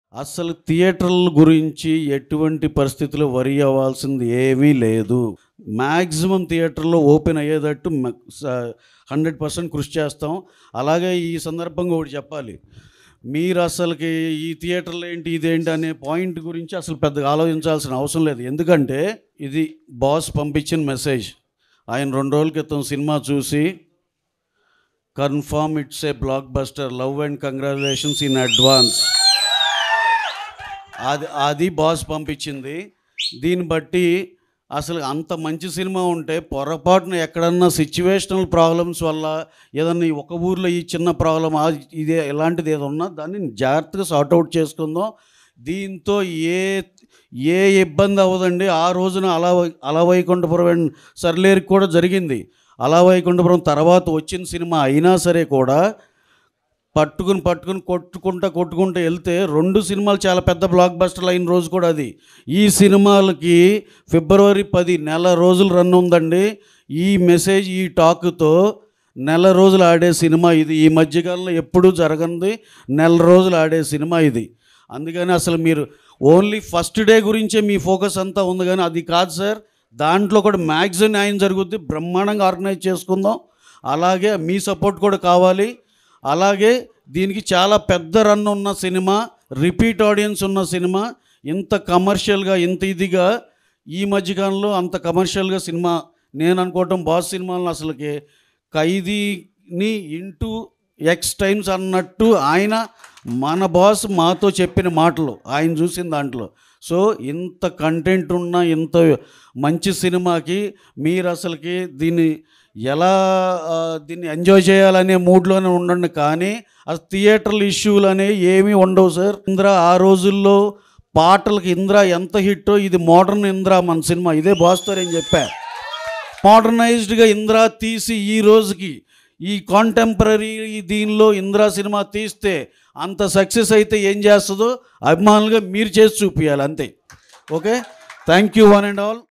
అసలు థియేటర్ల గురించి ఎటువంటి పరిస్థితుల్లో వరి అవ్వాల్సింది ఏమీ లేదు మ్యాక్సిమం థియేటర్లో ఓపెన్ అయ్యేటట్టు హండ్రెడ్ పర్సెంట్ కృషి చేస్తాం అలాగే ఈ సందర్భంగా ఒకటి చెప్పాలి మీరు అసలుకి ఈ థియేటర్లు ఏంటి ఇదేంటి అనే పాయింట్ గురించి అసలు పెద్దగా ఆలోచించాల్సిన అవసరం లేదు ఎందుకంటే ఇది బాస్ పంపించిన మెసేజ్ ఆయన రెండు రోజుల క్రితం సినిమా చూసి confirm it's a blockbuster love and congratulations in advance అది అది బాస్ పంపించింది దీన్ని బట్టి అసలు అంత మంచి సినిమా ఉంటే పొరపాటున ఎక్కడన్నా సిచ్యువేషనల్ ప్రాబ్లమ్స్ వల్ల ఏదన్నా ఈ ఒక ఊర్లో ఈ చిన్న ప్రాబ్లం ఇదే ఇలాంటిది ఏదో ఉన్నా దాన్ని జాగ్రత్తగా సార్ట్అవుట్ చేసుకుందాం దీంతో ఏ ఏ ఇబ్బంది అవ్వదండి ఆ రోజున అలా వై- అలా వైకుంఠపురం అండ్ సర్లేరికి కూడా జరిగింది అలా వైకుంఠపురం తర్వాత వచ్చిన సినిమా అయినా సరే కూడా పట్టుకుని పట్టుకుని కొట్టుకుంటా కొట్టుకుంటూ వెళ్తే రెండు సినిమాలు చాలా పెద్ద బ్లాక్ బస్టర్లు అయిన రోజు కూడా అది ఈ సినిమాలకి ఫిబ్రవరి పది నెల రోజులు రన్ ఉందండి ఈ మెసేజ్ ఈ టాక్తో నెల రోజులు ఆడే సినిమా ఇది ఈ మధ్యకాలంలో ఎప్పుడూ జరగంది నెల రోజులు ఆడే సినిమా ఇది అందుకని అసలు మీరు ఓన్లీ ఫస్ట్ డే గురించే మీ ఫోకస్ అంతా ఉంది కానీ అది కాదు సార్ దాంట్లో కూడా మ్యాక్సిమం న్యాయం జరుగుద్ది బ్రహ్మాండంగా ఆర్గనైజ్ చేసుకుందాం అలాగే మీ సపోర్ట్ కూడా కావాలి అలాగే దీనికి చాలా పెద్ద రన్ ఉన్న సినిమా రిపీట్ ఆడియన్స్ ఉన్న సినిమా ఇంత కమర్షియల్గా ఇంత ఇదిగా ఈ మధ్యకాలంలో అంత కమర్షియల్గా సినిమా నేను అనుకోవటం బాస్ సినిమాలను అసలుకి ఖైదీని ఇంటూ ఎక్స్ టైమ్స్ అన్నట్టు ఆయన మన బాస్ మాతో చెప్పిన మాటలు ఆయన చూసిన దాంట్లో సో ఇంత కంటెంట్ ఉన్న ఇంత మంచి సినిమాకి మీరు అసలుకి దీన్ని ఎలా ఆ, దీన్ని ఎంజాయ్ చేయాలనే మూడ్లోనే ఉండండి కానీ అసలు థియేటర్ల ఇష్యూలు అనేవి ఏమీ ఉండవు సార్ ఇంద్ర ఆ రోజుల్లో పాటలకి ఇంద్ర ఎంత హిట్టో ఇది మోడర్న్ ఇంద్ర మన సినిమా ఇదే బాస్తో నేను చెప్పా మోడర్నైజ్డ్గా ఇంద్ర తీసి ఈ రోజుకి ఈ కాంటెంపరీ దీనిలో ఇంద్ర సినిమా తీస్తే అంత సక్సెస్ అయితే ఏం చేస్తుందో అభిమానులుగా మీరు చేసి చూపించాలి అంతే okay thank you one and all